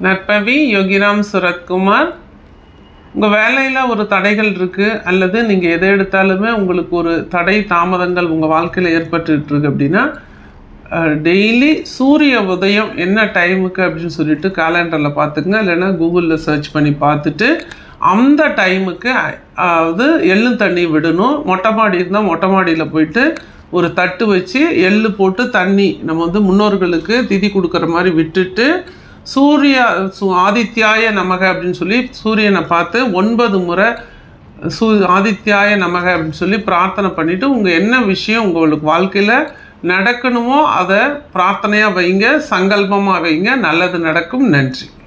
நற்பவி யோகிராம் சுரத்குமார் உங்கள் வேலையில் ஒரு தடைகள் இருக்குது அல்லது நீங்கள் எதை எடுத்தாலுமே உங்களுக்கு ஒரு தடை தாமதங்கள் உங்கள் வாழ்க்கையில் ஏற்பட்டுட்டு இருக்கு அப்படின்னா டெய்லி சூரிய உதயம் என்ன டைமுக்கு அப்படின்னு சொல்லிட்டு காலண்டரில் பார்த்துக்குங்க இல்லைன்னா கூகுளில் சர்ச் பண்ணி பார்த்துட்டு அந்த டைமுக்கு அதாவது எள்ளு தண்ணி விடணும் மொட்டை மாடி இருந்தால் மொட்டை மாடியில் போயிட்டு ஒரு தட்டு வச்சு எள்ளு போட்டு தண்ணி நம்ம வந்து முன்னோர்களுக்கு திதி கொடுக்குற மாதிரி விட்டுட்டு சூரிய சு ஆதித்யாய நமக அப்படின்னு சொல்லி சூரியனை பார்த்து ஒன்பது முறை சூ ஆதித்யாய நமக அப்படின்னு சொல்லி பிரார்த்தனை பண்ணிவிட்டு உங்கள் என்ன விஷயம் உங்களுக்கு வாழ்க்கையில் நடக்கணுமோ அதை பிரார்த்தனையாக வைங்க சங்கல்பமாக வைங்க நல்லது நடக்கும் நன்றி